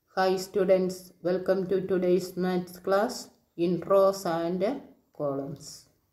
Hi students, welcome to today's maths class intros and columns.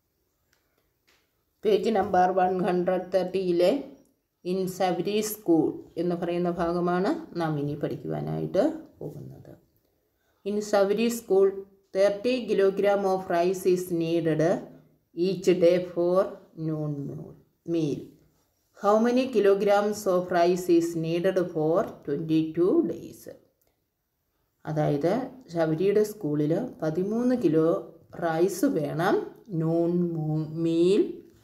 Page number one hundred തേർട്ടിയിലെ in Sabari school എന്ന് പറയുന്ന ഭാഗമാണ് നാം ഇനി പഠിക്കുവാനായിട്ട് പോകുന്നത് in Sabari school thirty kilogram of rice is needed each day for noon meal how many kilograms of rice is needed for twenty two days അതായത് ശബരിയുടെ സ്കൂളിൽ പതിമൂന്ന് കിലോ റൈസ് വേണം നോൺ മീൽ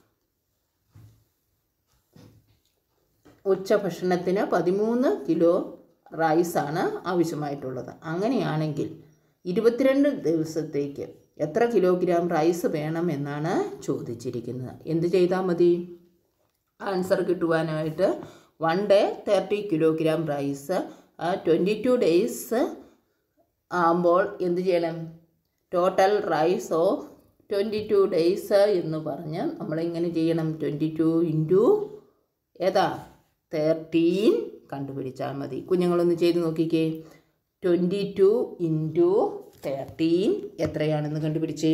ഉച്ചഭക്ഷണത്തിന് പതിമൂന്ന് കിലോ റൈസാണ് ആവശ്യമായിട്ടുള്ളത് അങ്ങനെയാണെങ്കിൽ ഇരുപത്തിരണ്ട് ദിവസത്തേക്ക് എത്ര കിലോഗ്രാം റൈസ് വേണം എന്നാണ് ചോദിച്ചിരിക്കുന്നത് എന്ത് ചെയ്താൽ മതി ആൻസർ കിട്ടുവാനായിട്ട് one day thirty kilogram rice twenty two days ആകുമ്പോൾ എന്ത് ചെയ്യണം total rice of twenty two days എന്ന് പറഞ്ഞ് നമ്മളിങ്ങനെ ചെയ്യണം ട്വൻറ്റി ടു ഇൻറ്റു ഏതാ തേർട്ടീൻ കണ്ടുപിടിച്ചാൽ മതി കുഞ്ഞുങ്ങളൊന്ന് ചെയ്ത് നോക്കിക്കേ ട്വൻറ്റി ടു ഇൻറ്റു തേർട്ടീൻ എത്രയാണെന്ന് കണ്ടുപിടിച്ചേ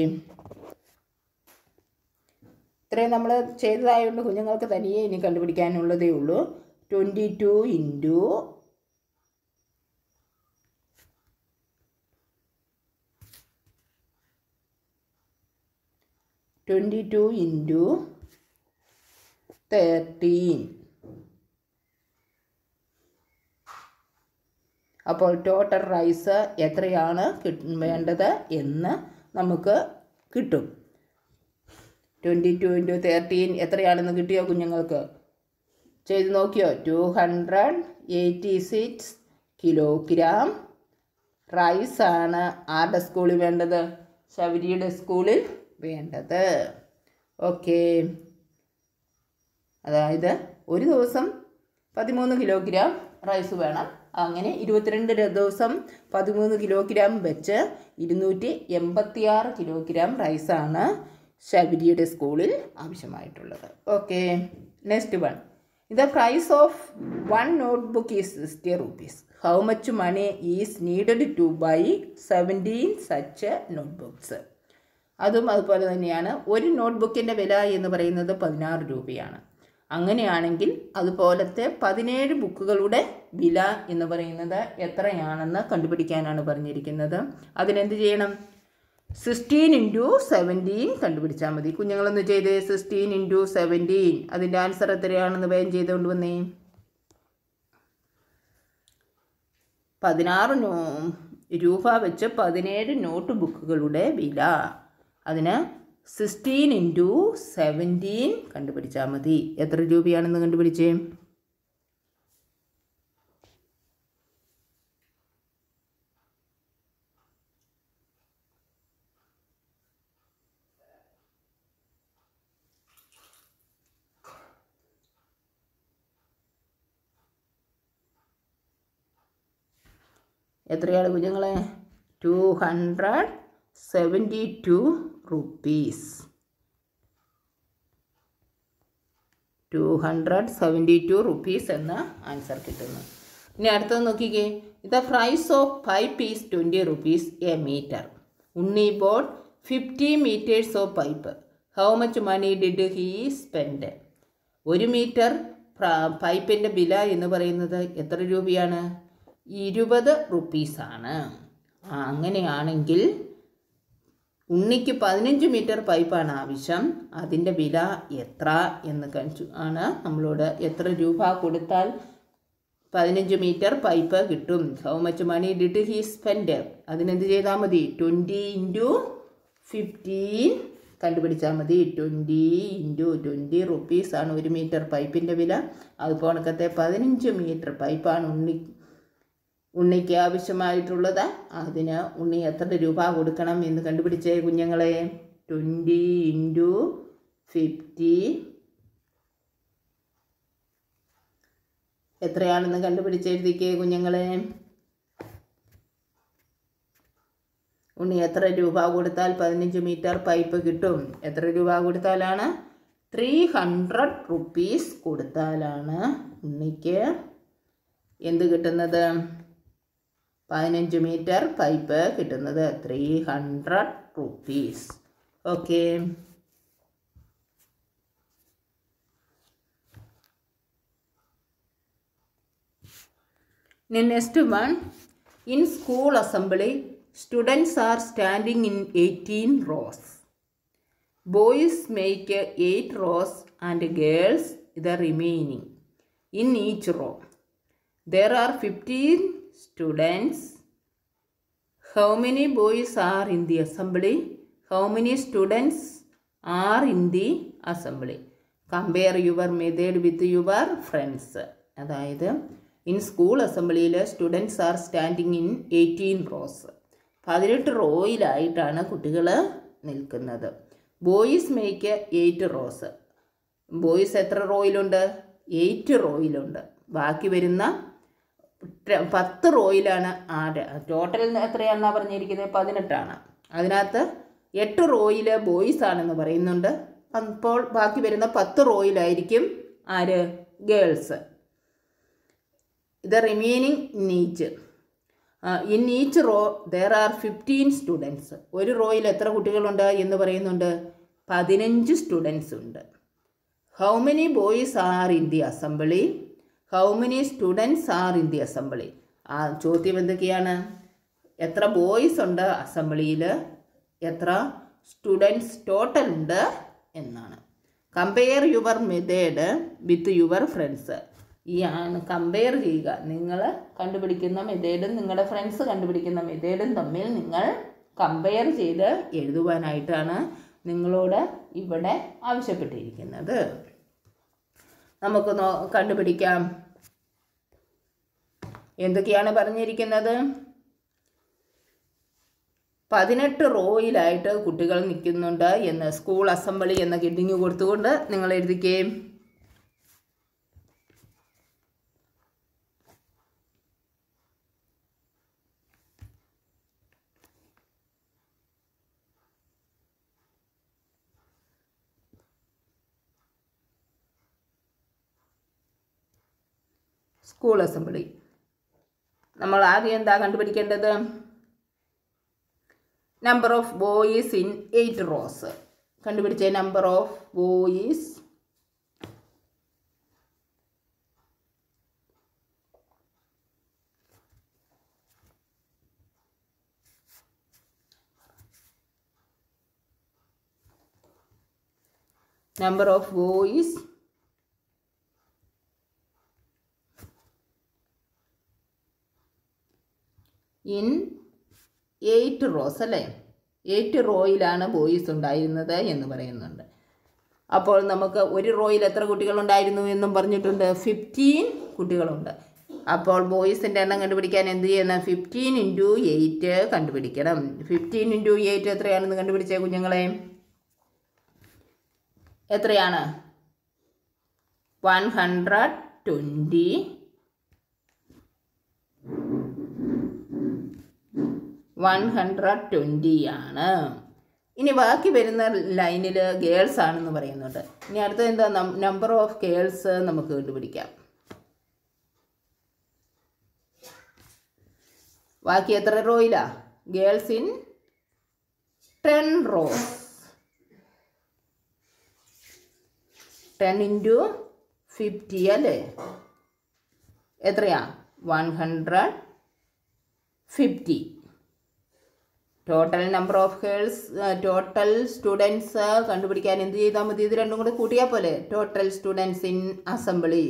ഇത്രയും നമ്മൾ ചെയ്തതായതുകൊണ്ട് കുഞ്ഞുങ്ങൾക്ക് തനിയെ ഇനി കണ്ടുപിടിക്കാനുള്ളതേ ഉള്ളൂ twenty two into twenty two into thirteen അപ്പോൾ ടോട്ടൽ റൈസ് എത്രയാണ് വേണ്ടത് എന്ന് നമുക്ക് കിട്ടും ട്വൻറ്റി ടു ഇൻറ്റു തേർട്ടീൻ എത്രയാണെന്ന് കിട്ടിയോ കുഞ്ഞുങ്ങൾക്ക് ചെയ്ത് നോക്കിയോ two hundred eighty six kilogram റൈസാണ് ആരുടെ സ്കൂളിൽ വേണ്ടത് ശബരിയുടെ സ്കൂളിൽ വേണ്ടത് ഓക്കെ അതായത് ഒരു ദിവസം പതിമൂന്ന് കിലോഗ്രാം റൈസ് വേണം അങ്ങനെ ഇരുപത്തിരണ്ട് ദിവസം പതിമൂന്ന് കിലോഗ്രാം വെച്ച് ഇരുന്നൂറ്റി എൺപത്തിയാറ് കിലോഗ്രാം റൈസാണ് ശബരിയുടെ സ്കൂളിൽ ആവശ്യമായിട്ടുള്ളത് okay next one the price of one notebook is sixty rupees how much money is needed to buy seventeen such notebooks അതും അതുപോലെ തന്നെയാണ് ഒരു നോട്ട്ബുക്കിൻ്റെ വില എന്ന് പറയുന്നത് പതിനാറ് രൂപയാണ് അങ്ങനെയാണെങ്കിൽ അതുപോലത്തെ പതിനേഴ് ബുക്കുകളുടെ വില എന്ന് പറയുന്നത് എത്രയാണെന്ന് കണ്ടുപിടിക്കാനാണ് പറഞ്ഞിരിക്കുന്നത് അതിനെന്ത് ചെയ്യണം സിക്സ്റ്റീൻ ഇൻറ്റു സെവൻറ്റീൻ കണ്ടുപിടിച്ചാൽ മതി കുഞ്ഞുങ്ങളൊന്ന് ചെയ്തേ സിക്സ്റ്റീൻ ഇൻറ്റു സെവൻറ്റീൻ അതിൻ്റെ ആൻസർ എത്രയാണെന്ന് വേഗം ചെയ്തുകൊണ്ട് വന്നേ പതിനാറ് നോ രൂപ വെച്ച് പതിനേഴ് നോട്ട് ബുക്കുകളുടെ വില അതിന് സിക്സ്റ്റീൻ ഇൻറ്റു സെവൻറ്റീൻ കണ്ടുപിടിച്ചാൽ മതി എത്ര രൂപയാണെന്ന് കണ്ടുപിടിച്ചേ എത്രയാണ് കുഞ്ഞുങ്ങളെ two hundred seventy two rupees two hundred seventy two rupees എന്ന ആൻസർ കിട്ടുന്നു ഇനി അടുത്തത് നോക്കിക്കേ the price of pipe is twenty rupees a meter Unni bought fifty meters of pipe how much money did he spend ഒരു meter പൈപ്പിൻ്റെ വില എന്ന് പറയുന്നത് എത്ര രൂപയാണ് ഇരുപത് റുപ്പീസാണ് അങ്ങനെയാണെങ്കിൽ ഉണ്ണിക്ക് പതിനഞ്ച് മീറ്റർ പൈപ്പാണ് ആവശ്യം അതിൻ്റെ വില എത്ര എന്ന് കഴിച്ചു ആണ് നമ്മളോട് എത്ര രൂപ കൊടുത്താൽ പതിനഞ്ച് മീറ്റർ പൈപ്പ് കിട്ടും how much money did he spend അതിനെന്ത് ചെയ്താൽ മതി ട്വൻറ്റി ഇൻറ്റു ഫിഫ്റ്റീൻ കണ്ടുപിടിച്ചാൽ മതി ട്വൻറ്റി ഇൻറ്റു ട്വൻറ്റി റുപ്പീസാണ് ഒരു മീറ്റർ പൈപ്പിൻ്റെ വില അതുപോണക്കത്തെ പതിനഞ്ച് മീറ്റർ പൈപ്പാണ് ഉണ്ണി ഉണ്ണിക്ക് ആവശ്യമായിട്ടുള്ളത് അതിന് ഉണ്ണി എത്ര രൂപ കൊടുക്കണം എന്ന് കണ്ടുപിടിച്ചേ കുഞ്ഞുങ്ങളെ ട്വൻറ്റി ഇൻറ്റു ഫിഫ്റ്റി എത്രയാണെന്ന് കണ്ടുപിടിച്ചെഴുതിക്കേ കുഞ്ഞുങ്ങളെ ഉണ്ണി എത്ര രൂപ കൊടുത്താൽ പതിനഞ്ച് മീറ്റർ പൈപ്പ് കിട്ടും എത്ര രൂപ കൊടുത്താലാണ് ത്രീ ഹൺഡ്രഡ് റുപ്പീസ് കൊടുത്താലാണ് ഉണ്ണിക്ക് എന്ത് കിട്ടുന്നത് പതിനഞ്ച് മീറ്റർ പൈപ്പ് കിട്ടുന്നത് three hundred rupees okay next one in school assembly students are standing in eighteen rows boys make eight rows and girls the remaining in each row there are 15 students how many boys are in the assembly how many students are in the assembly compare your method with your friends അതായത് in school അസംബ്ലിയിൽ students are standing in eighteen rows പതിനെട്ട് റോയിലായിട്ടാണ് കുട്ടികൾ നിൽക്കുന്നത് boys make eight rows boys എത്ര റോയിലുണ്ട് eight റോയിലുണ്ട് ബാക്കി വരുന്ന ടെ- പത്ത് റോയിലാണ് ആര് ടോട്ടൽ എത്രയാണെന്നാണ് പറഞ്ഞിരിക്കുന്നത് പതിനെട്ടാണ് അതിനകത്ത് എട്ട് റോയിൽ ബോയ്സ് ആണെന്ന് പറയുന്നുണ്ട് അപ്പോൾ ബാക്കി വരുന്ന പത്ത് റോയിലായിരിക്കും ആര് ഗേൾസ് ഇത് remaining in each in each row there are fifteen students ഒരു റോയിൽ എത്ര കുട്ടികളുണ്ട് എന്ന് പറയുന്നുണ്ട് പതിനഞ്ച് സ്റ്റുഡൻസ് ഉണ്ട് how many boys are in the assembly how many students are in the assembly ആ ചോദ്യം എന്തൊക്കെയാണ് എത്ര ബോയ്സ് ഉണ്ട് അസംബ്ലിയിൽ എത്ര സ്റ്റുഡൻസ് ടോട്ടൽ ഉണ്ട് എന്നാണ് compare your method with your friends ഈ ആണ് കമ്പയർ ചെയ്യുക നിങ്ങൾ കണ്ടുപിടിക്കുന്ന മെത്തേഡും നിങ്ങളുടെ ഫ്രണ്ട്സ് കണ്ടുപിടിക്കുന്ന മെത്തേഡും തമ്മിൽ നിങ്ങൾ കമ്പയർ ചെയ്ത് എഴുതുവാനായിട്ടാണ് നിങ്ങളോട് ഇവിടെ ആവശ്യപ്പെട്ടിരിക്കുന്നത് നമുക്ക് നോ കണ്ടുപിടിക്കാം എന്തൊക്കെയാണ് പറഞ്ഞിരിക്കുന്നത് പതിനെട്ട് റോയിലായിട്ട് കുട്ടികൾ നിൽക്കുന്നുണ്ട് എന്ന് സ്കൂൾ അസംബ്ലി എന്ന കിഡിങ് കൊടുത്തുകൊണ്ട് നിങ്ങൾ എഴുതിക്കേ സ്കൂൾ അസംബ്ലി നമ്മൾ ആദ്യം എന്താ കണ്ടുപിടിക്കേണ്ടത് number of boys in eight rows കണ്ടുപിടിച്ച number of boys number of boys in eight rows അല്ലേ എയ്റ്റ് റോയിലാണ് ബോയ്സ് ഉണ്ടായിരുന്നത് എന്ന് പറയുന്നുണ്ട് അപ്പോൾ നമുക്ക് ഒരു റോയിൽ എത്ര കുട്ടികളുണ്ടായിരുന്നു എന്നും പറഞ്ഞിട്ടുണ്ട് ഫിഫ്റ്റീൻ കുട്ടികളുണ്ട് അപ്പോൾ ബോയ്സിൻ്റെ എണ്ണം കണ്ടുപിടിക്കാൻ എന്ത് ചെയ്യണം ഫിഫ്റ്റീൻ ഇൻറ്റു എയ്റ്റ് കണ്ടുപിടിക്കണം ഫിഫ്റ്റീൻ ഇൻറ്റു എയ്റ്റ് എത്രയാണെന്ന് കണ്ടുപിടിച്ചേ കുഞ്ഞുങ്ങളെ എത്രയാണ് one hundred twenty one hundred twenty ആണ് ഇനി ബാക്കി വരുന്ന ലൈനിൽ ഗേൾസ് ആണെന്ന് പറയുന്നുണ്ട് ഇനി അടുത്ത എന്താ നമ്പർ ഓഫ് ഗേൾസ് നമുക്ക് കണ്ടുപിടിക്കാം ബാക്കി എത്ര റോയിലാ girls in ten rows ten into fifty അല്ലേ എത്രയാ one hundred fifty total number of girls total students കണ്ടുപിടിക്കാൻ എന്ത് ചെയ്താൽ മതി ഇത് രണ്ടും കൂടെ കൂട്ടിയാൽ പോലെ total students in assembly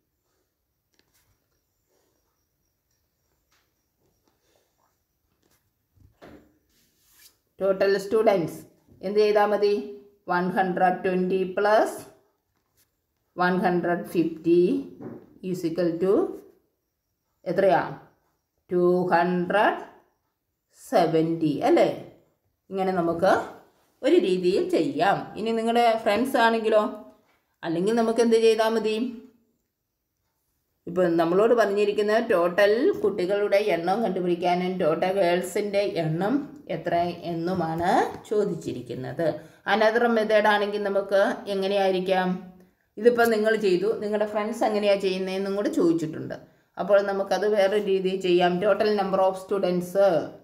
total students എന്ത് ചെയ്താൽ മതി one hundred twenty plus one hundred fifty is equal to എത്രയാ ടു ഹൺഡ്രഡ് സെവൻറ്റി അല്ലേ ഇങ്ങനെ നമുക്ക് ഒരു രീതിയിൽ ചെയ്യാം ഇനി നിങ്ങളുടെ ഫ്രണ്ട്സ് ആണെങ്കിലോ അല്ലെങ്കിൽ നമുക്ക് എന്ത് ചെയ്താൽ മതി ഇപ്പം നമ്മളോട് പറഞ്ഞിരിക്കുന്ന ടോട്ടൽ കുട്ടികളുടെ എണ്ണം കണ്ടുപിടിക്കാനും ടോട്ടൽ ഗേൾസിൻ്റെ എണ്ണം എത്ര എന്നുമാണ് ചോദിച്ചിരിക്കുന്നത് അനദർ മെത്തേഡ് ആണെങ്കിൽ നമുക്ക് എങ്ങനെയായിരിക്കാം ഇതിപ്പോൾ നിങ്ങൾ ചെയ്തു നിങ്ങളുടെ ഫ്രണ്ട്സ് എങ്ങനെയാണ് ചെയ്യുന്നതെന്നും കൂടെ ചോദിച്ചിട്ടുണ്ട് അപ്പോൾ നമുക്കത് വേറൊരു രീതിയിൽ ചെയ്യാം total number of students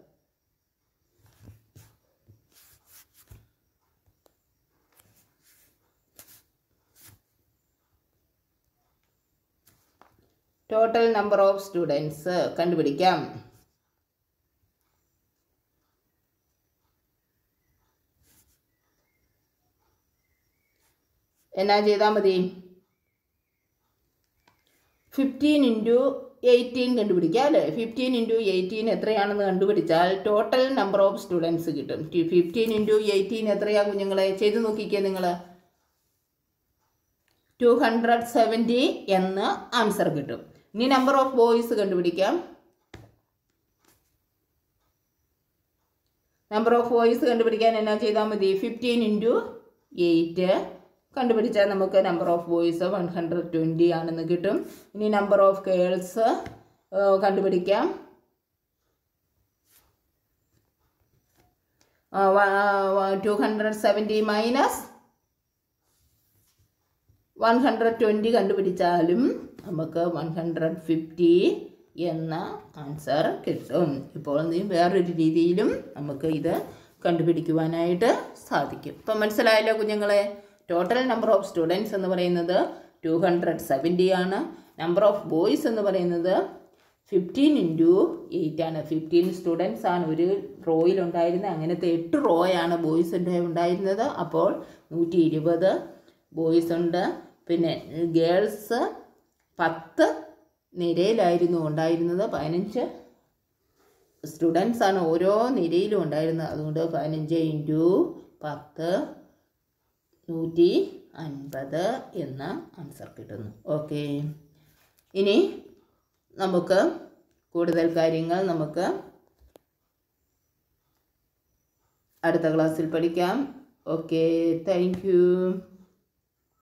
total number of students കണ്ടുപിടിക്കാം എന്നാ ചെയ്താൽ മതി ഫിഫ്റ്റീൻ ഇൻറ്റു എയ്റ്റീൻ കണ്ടുപിടിക്കാം അല്ലേ ഫിഫ്റ്റീൻ ഇൻറ്റു എയ്റ്റീൻ എത്രയാണെന്ന് കണ്ടുപിടിച്ചാൽ ടോട്ടൽ നമ്പർ ഓഫ് സ്റ്റുഡൻസ് കിട്ടും ഫിഫ്റ്റീൻ ഇൻറ്റു എയ്റ്റീൻ എത്രയാ കുഞ്ഞുങ്ങളെ ചെയ്ത് നോക്കിക്കേ നിങ്ങൾ ടു ഹൺഡ്രഡ് സെവൻറ്റി എന്ന് ആൻസർ കിട്ടും ഇനി നമ്പർ ഓഫ് ബോയ്സ് കണ്ടുപിടിക്കാം നമ്പർ ഓഫ് ബോയ്സ് കണ്ടുപിടിക്കാൻ എന്നാ ചെയ്താൽ മതി ഫിഫ്റ്റീൻ ഇൻറ്റു എയ്റ്റ് കണ്ടുപിടിച്ചാൽ നമുക്ക് number of boys one hundred twenty ആണെന്ന് കിട്ടും ഇനി നമ്പർ ഓഫ് ഗേൾസ് കണ്ടുപിടിക്കാം two hundred seventy minus one hundred twenty കണ്ടുപിടിച്ചാലും നമുക്ക് വൺ ഹൺഡ്രഡ് ഫിഫ്റ്റി എന്ന ആൻസർ കിട്ടും ഇപ്പോൾ നീ വേറൊരു രീതിയിലും നമുക്ക് ഇത് കണ്ടുപിടിക്കുവാനായിട്ട് സാധിക്കും ഇപ്പം മനസ്സിലായല്ലോ കുഞ്ഞുങ്ങളെ ടോട്ടൽ നമ്പർ ഓഫ് സ്റ്റുഡൻസ് എന്ന് പറയുന്നത് ടു ഹൺഡ്രഡ് സെവൻറ്റി ആണ് നമ്പർ ഓഫ് ബോയ്സ് എന്ന് പറയുന്നത് ഫിഫ്റ്റീൻ ഇൻറ്റു എയ്റ്റ് ആണ് ഫിഫ്റ്റീൻ സ്റ്റുഡൻസ് ആണ് ഒരു റോയിൽ ഉണ്ടായിരുന്നത് അങ്ങനത്തെ എട്ട് റോയാണ് ബോയ്സിൻ്റെ ഉണ്ടായിരുന്നത് അപ്പോൾ നൂറ്റി ഇരുപത് ബോയ്സ് ഉണ്ട് പിന്നെ ഗേൾസ് പത്ത് നിരയിലായിരുന്നു ഉണ്ടായിരുന്നത് പതിനഞ്ച് സ്റ്റുഡൻസ് ആണ് ഓരോ നിരയിലും ഉണ്ടായിരുന്നത് അതുകൊണ്ട് പതിനഞ്ച് ഇൻറ്റു പത്ത് നൂറ്റി അൻപത് എന്ന ആൻസർ കിട്ടുന്നു ഓക്കെ ഇനി നമുക്ക് കൂടുതൽ കാര്യങ്ങൾ നമുക്ക് അടുത്ത ക്ലാസ്സിൽ പഠിക്കാം ഓക്കെ താങ്ക് യു